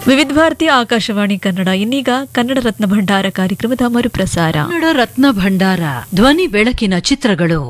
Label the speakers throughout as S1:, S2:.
S1: ವಿವಿಧ ಭಾರತಿ ಆಕಾಶವಾಣಿ ಕನ್ನಡ ಇನ್ನೀಗ ಕನ್ನಡ ರತ್ನ ಭಂಡಾರ ಕಾರ್ಯಕ್ರಮದ ಮರುಪ್ರಸಾರ
S2: ಕನ್ನಡ ರತ್ನ ಭಂಡಾರ ಧ್ವನಿ ಬೆಳಕಿನ ಚಿತ್ರಗಳು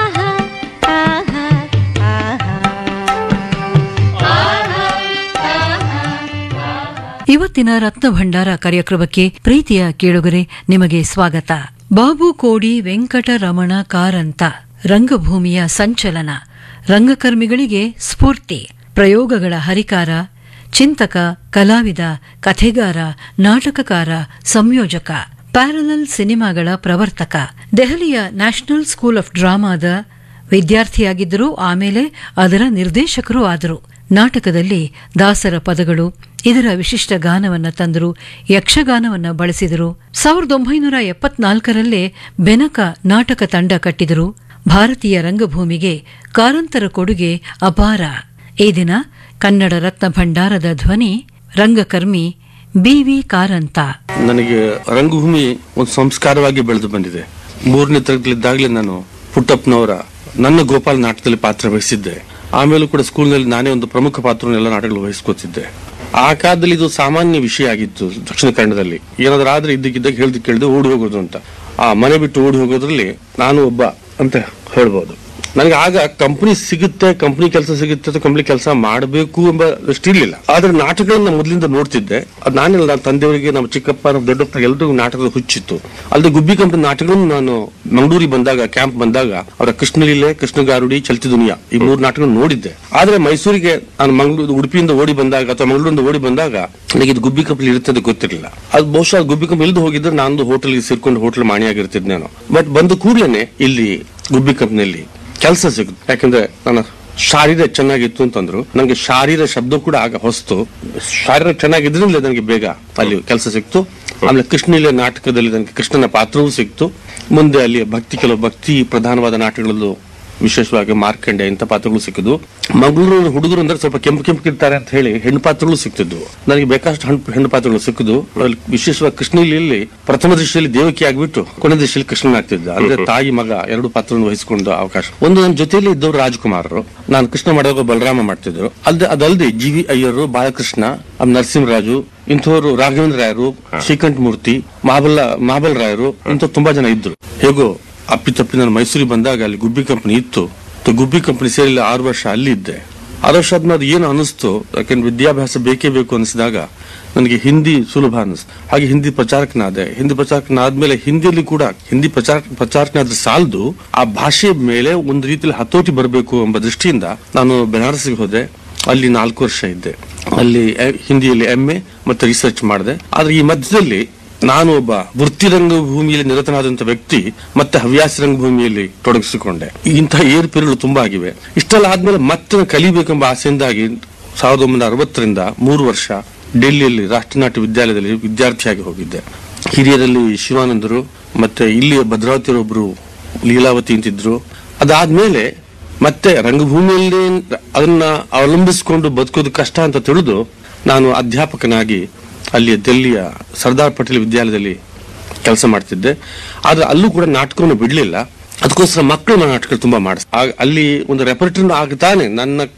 S2: ಇವತ್ತಿನ ರತ್ನ ಭಂಡಾರ ಕಾರ್ಯಕ್ರಮಕ್ಕೆ ಪ್ರೀತಿಯ ಕೇಳುಗರೆ ನಿಮಗೆ ಸ್ವಾಗತ ಬಾಬು ಕೋಡಿ ವೆಂಕಟರಮಣ ಕಾರಂತ ರಂಗಭೂಮಿಯ ಸಂಚಲನ ರಂಗಕರ್ಮಿಗಳಿಗೆ ಸ್ಫೂರ್ತಿ ಪ್ರಯೋಗಗಳ ಹರಿಕಾರ ಚಿಂತಕ ಕಲಾವಿದ ಕಥೆಗಾರ ನಾಟಕಕಾರ ಸಂಯೋಜಕ ಪ್ಯಾರಲಲ್ ಸಿನಿಮಾಗಳ ಪ್ರವರ್ತಕ ದೆಹಲಿಯ ನ್ಯಾಷನಲ್ ಸ್ಕೂಲ್ ಆಫ್ ಡ್ರಾಮಾದ ವಿದ್ಯಾರ್ಥಿಯಾಗಿದ್ದರು ಆಮೇಲೆ ಅದರ ನಿರ್ದೇಶಕರೂ ಆದರು ನಾಟಕದಲ್ಲಿ ದಾಸರ ಪದಗಳು ಇದರ ವಿಶಿಷ್ಟ ಗಾನವನ್ನ ತಂದರು ಯಕ್ಷಗಾನವನ್ನ ಬಳಸಿದರು ಸಾವಿರದ ಒಂಬೈನೂರ ಎಪ್ಪತ್ನಾಲ್ಕರಲ್ಲೇ ಬೆನಕ ನಾಟಕ ತಂಡ ಕಟ್ಟಿದರು ಭಾರತೀಯ ರಂಗಭೂಮಿಗೆ ಕಾರಂತರ ಕೊಡುಗೆ ಅಪಾರ ಈ ದಿನ ಕನ್ನಡ ರತ್ನ ಭಂಡಾರದ ಧ್ವನಿ ರಂಗಕರ್ಮಿ ಬಿವಿ ಕಾರಂತ
S3: ನನಗೆ ರಂಗಭೂಮಿ ಒಂದು ಸಂಸ್ಕಾರವಾಗಿ ಬೆಳೆದು ಬಂದಿದೆ ಮೂರನೇ ತರಗತಿಲಿದ್ದಾಗಲೇ ನಾನು ಪುಟ್ಟಪ್ಪನವರ ನನ್ನ ಗೋಪಾಲ್ ನಾಟಕದಲ್ಲಿ ಪಾತ್ರ ವಹಿಸಿದ್ದೆ ಆಮೇಲೂ ಕೂಡ ಸ್ಕೂಲ್ನಲ್ಲಿ ನಾನೇ ಒಂದು ಪ್ರಮುಖ ಪಾತ್ರವನ್ನೆಲ್ಲ ನಾಟಕಗಳು ವಹಿಸ್ಕೊತಿದ್ದೆ ಆ ಕಾಲದಲ್ಲಿ ಇದು ಸಾಮಾನ್ಯ ವಿಷಯ ಆಗಿತ್ತು ದಕ್ಷಿಣ ಕನ್ನಡದಲ್ಲಿ ಏನಾದ್ರೂ ಆದ್ರೆ ಇದ್ದಕ್ಕಿದ್ದಾಗ ಹೇಳ್ದು ಕೇಳಿದೆ ಓಡಿ ಹೋಗೋದು ಅಂತ ಆ ಮನೆ ಬಿಟ್ಟು ಓಡಿ ಹೋಗೋದ್ರಲ್ಲಿ ನಾನು ಒಬ್ಬ ಅಂತ ಹೇಳ್ಬೋದು ನನಗೆ ಆಗ ಕಂಪನಿ ಸಿಗುತ್ತೆ ಕಂಪನಿ ಕೆಲಸ ಸಿಗುತ್ತೆ ಅಥವಾ ಕಂಪನಿ ಕೆಲಸ ಮಾಡಬೇಕು ಎಂಬ ಇರಲಿಲ್ಲ ಆದ್ರೆ ನಾಟಕಗಳನ್ನ ಮೊದಲಿಂದ ನೋಡ್ತಿದ್ದೆ ಅದು ನಾನೆಲ್ಲ ನನ್ನ ತಂದೆಯವರಿಗೆ ನಮ್ಮ ಚಿಕ್ಕಪ್ಪ ನಮ್ಮ ದೊಡ್ಡಪ್ಪ ಎಲ್ರಿಗೂ ನಾಟಕದ ಹುಚ್ಚಿತ್ತು ಅಲ್ಲದೆ ಗುಬ್ಬಿ ಕಂಪನಿ ನಾಟಕಗಳನ್ನು ನಾನು ಮಂಗಳೂರಿಗೆ ಬಂದಾಗ ಕ್ಯಾಂಪ್ ಬಂದಾಗ ಅವರ ಕೃಷ್ಣಲೀಲೆ ಕೃಷ್ಣಗಾರುಡಿ ಚಲ್ತಿ ದುನಿಯಾ ಈ ಮೂರು ನಾಟಕ ನೋಡಿದ್ದೆ ಆದ್ರೆ ಮೈಸೂರಿಗೆ ನಾನು ಮಂಗಳೂರು ಉಡುಪಿಯಿಂದ ಓಡಿ ಬಂದಾಗ ಅಥವಾ ಮಂಗಳೂರಿಂದ ಓಡಿ ಬಂದಾಗ ನನಗೆ ಇದು ಗುಬ್ಬಿ ಕಂಪನಿ ಇರುತ್ತೆ ಅಂತ ಗೊತ್ತಿರಲಿಲ್ಲ ಅದು ಬಹುಶಃ ಗುಬ್ಬಿ ಕಂಪನಿ ಇಲ್ದು ಹೋಗಿದ್ರೆ ನಾನು ಹೋಟೆಲ್ಗೆ ಸೇರ್ಕೊಂಡು ಹೋಟೆಲ್ ಮಾಣಿಯಾಗಿರ್ತಿದ್ದೆ ನಾನು ಬಟ್ ಬಂದ ಕೂಡಲೇ ಇಲ್ಲಿ ಗುಬ್ಬಿ ಕಂಪನಿಯಲ್ಲಿ ಕೆಲಸ ಸಿಗುತ್ತೆ ಯಾಕಂದ್ರೆ ನನ್ನ ಶಾರೀರ ಚೆನ್ನಾಗಿತ್ತು ಅಂತಂದ್ರು ನನಗೆ ಶಾರೀರ ಶಬ್ದ ಕೂಡ ಆಗ ಹೊಸ್ತು ಶಾರೀರ ಚೆನ್ನಾಗಿದ್ರಿಂದ ನನಗೆ ಬೇಗ ಅಲ್ಲಿ ಕೆಲಸ ಸಿಕ್ತು ಆಮೇಲೆ ಕೃಷ್ಣಲೀಲೆ ನಾಟಕದಲ್ಲಿ ನನಗೆ ಕೃಷ್ಣನ ಪಾತ್ರವೂ ಸಿಕ್ತು ಮುಂದೆ ಅಲ್ಲಿ ಭಕ್ತಿ ಕೆಲವು ಭಕ್ತಿ ಪ್ರಧಾನವಾದ ನಾಟಕಗಳಲ್ಲೂ ವಿಶೇಷವಾಗಿ ಮಾರ್ಕಂಡೆ ಇಂಥ ಪಾತ್ರಗಳು ಸಿಕ್ಕಿದ್ವು ಮಂಗಳೂರು ಹುಡುಗರು ಅಂದ್ರೆ ಸ್ವಲ್ಪ ಕೆಂಪು ಕೆಂಪು ಇರ್ತಾರೆ ಅಂತ ಹೇಳಿ ಹೆಣ್ಣು ಪಾತ್ರಗಳು ಸಿಕ್ತಿದ್ವು ನನಗೆ ಬೇಕಾಷ್ಟು ಹಣ್ಣು ಹೆಣ್ಣು ಪಾತ್ರಗಳು ಸಿಕ್ಕಿದ್ವು ಅದ್ರಲ್ಲಿ ವಿಶೇಷವಾಗಿ ಕೃಷ್ಣಲೀಲೆಯಲ್ಲಿ ಪ್ರಥಮ ದೃಷ್ಟಿಯಲ್ಲಿ ದೇವಕಿ ಆಗ್ಬಿಟ್ಟು ಕೊನೆ ದೃಷ್ಟಿಯಲ್ಲಿ ಕೃಷ್ಣನ್ ಆಗ್ತಿದ್ದ ಅಂದ್ರೆ ತಾಯಿ ಮಗ ಎರಡು ಪಾತ್ರವನ್ನು ವಹಿಸಿಕೊಂಡು ಅವಕಾಶ ಒಂದು ನನ್ನ ಜೊತೆಯಲ್ಲಿ ಇದ್ದವರು ರಾಜ್ಕುಮಾರರು ನಾನು ಕೃಷ್ಣ ಮಾಡುವಾಗ ಬಲರಾಮ ಮಾಡ್ತಿದ್ರು ಅಲ್ದೆ ಅದಲ್ಲದೆ ಜಿ ವಿ ಅಯ್ಯರು ಬಾಲಕೃಷ್ಣ ಆಮೇಲೆ ನರಸಿಂಹರಾಜು ಇಂಥವರು ರಾಘವೇಂದ್ರ ರಾಯರು ಶ್ರೀಕಂಠ ಮೂರ್ತಿ ಮಹಾಬಲ ಮಹಾಬಲ್ ರಾಯರು ಇಂಥ ತುಂಬಾ ಜನ ಇದ್ರು ಹೇಗೋ ಅಪ್ಪಿತಪ್ಪಿ ನಾನು ಮೈಸೂರಿಗೆ ಬಂದಾಗ ಅಲ್ಲಿ ಗುಬ್ಬಿ ಕಂಪನಿ ಇತ್ತು ತ- ಗುಬ್ಬಿ ಕಂಪನಿ ಸೇರಿಲ್ಲ ಆರು ವರ್ಷ ಅಲ್ಲಿ ಇದ್ದೆ ಆರು ವರ್ಷ ಆದ್ಮೇಲೆ ಅದು ಏನು ಅನಿಸ್ತು ಯಾಕೆಂದ್ರೆ ವಿದ್ಯಾಭ್ಯಾಸ ಬೇಕೇ ಬೇಕು ಅನಿಸಿದಾಗ ನನಗೆ ಹಿಂದಿ ಸುಲಭ ಅನಿಸ್ತು ಹಾಗೆ ಹಿಂದಿ ಪ್ರಚಾರಕನಾದೆ ಹಿಂದಿ ಪ್ರಚಾರಕನಾದ್ಮೇಲೆ ಹಿಂದಿಯಲ್ಲಿ ಕೂಡ ಹಿಂದಿ ಪ್ರಚಾರ ಪ್ರಚಾರಕನಾದ್ರೆ ಸಾಲದು ಆ ಭಾಷೆ ಮೇಲೆ ಒಂದು ರೀತಿಯಲ್ಲಿ ಹತೋಟಿ ಬರಬೇಕು ಎಂಬ ದೃಷ್ಟಿಯಿಂದ ನಾನು ಬೆನಾರಸ್ಗೆ ಹೋದೆ ಅಲ್ಲಿ ನಾಲ್ಕು ವರ್ಷ ಇದ್ದೆ ಅಲ್ಲಿ ಎ- ಹಿಂದಿಯಲ್ಲಿ ಎಂ ಎ ಮತ್ತೆ ರಿಸರ್ಚ್ ಮಾಡಿದೆ ಆದ್ರೆ ಈ ಮಧ್ಯದಲ್ಲಿ ನಾನು ಒಬ್ಬ ವೃತ್ತಿ ರಂಗಭೂಮಿಯಲ್ಲಿ ನಿರತನಾದಂತ ವ್ಯಕ್ತಿ ಮತ್ತೆ ಹವ್ಯಾಸ ರಂಗಭೂಮಿಯಲ್ಲಿ ತೊಡಗಿಸಿಕೊಂಡೆ ಇಂತಹ ಏರುಪೇರುಗಳು ತುಂಬಾ ಆಗಿವೆ ಇಷ್ಟೆಲ್ಲ ಆದ್ಮೇಲೆ ಮತ್ತೆ ನಾನು ಕಲಿಬೇಕೆಂಬ ಆಸೆಯಿಂದಾಗಿ ಸಾವಿರದ ಒಂಬೈನೂರ ಅರವತ್ತರಿಂದ ಮೂರು ವರ್ಷ ಡೆಲ್ಲಿಯಲ್ಲಿ ರಾಷ್ಟ್ರೀಯ ನಾಟ್ಯ ವಿದ್ಯಾಲಯದಲ್ಲಿ ವಿದ್ಯಾರ್ಥಿಯಾಗಿ ಹೋಗಿದ್ದೆ ಹಿರಿಯರಲ್ಲಿ ಶಿವಾನಂದರು ಮತ್ತೆ ಇಲ್ಲಿ ಭದ್ರಾವತಿಯರೊಬ್ರು ಲೀಲಾವತಿ ಅಂತಿದ್ರು ಅದಾದ್ಮೇಲೆ ಮತ್ತೆ ರಂಗಭೂಮಿಯಲ್ಲಿ ಅದನ್ನ ಅವಲಂಬಿಸಿಕೊಂಡು ಬದುಕೋದು ಕಷ್ಟ ಅಂತ ತಿಳಿದು ನಾನು ಅಧ್ಯಾಪಕನಾಗಿ ಅಲ್ಲಿ ದಿಲ್ಲಿಯ ಸರ್ದಾರ್ ಪಟೇಲ್ ವಿದ್ಯಾಲಯದಲ್ಲಿ ಕೆಲಸ ಮಾಡ್ತಿದ್ದೆ ಆದ್ರೆ ಅಲ್ಲೂ ಕೂಡ ನಾಟಕವನ್ನು ಬಿಡ್ಲಿಲ್ಲ ಅದಕ್ಕೋಸ್ಕರ ಮಕ್ಕಳ ನಾಟಕ ತುಂಬಾ ಮಾಡಿಸ್ ಅಲ್ಲಿ ಒಂದು ರೆಪರ್ಟರಿ ಆಗ್ತಾನೆ ನನ್ನ